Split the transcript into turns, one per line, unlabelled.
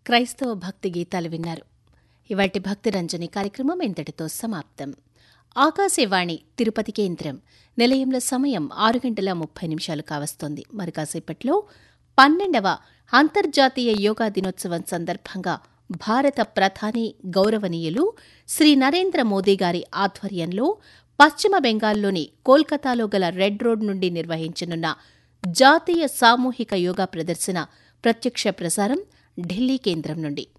క్రైస్తవ భక్తి గీతాలు విన్నారు ఇవాటి భక్తి రంజని కార్యక్రమం ఇంతటితో సమాప్తం ఆకాశవాణి తిరుపతి కేంద్రం నిలయంలో సమయం ఆరు గంటల ముప్పై నిమిషాలు కావస్తోంది మరి కాసేపట్లో పన్నెండవ అంతర్జాతీయ యోగా దినోత్సవం సందర్భంగా భారత ప్రధాని గౌరవనీయులు శ్రీ నరేంద్ర మోదీ గారి ఆధ్వర్యంలో పశ్చిమ బెంగాల్లోని కోల్కతాలో గల రెడ్ రోడ్ నుండి నిర్వహించనున్న జాతీయ సామూహిక యోగా ప్రదర్శన ప్రత్యక్ష ప్రసారం ఢిల్లీ కేంద్రం నుండి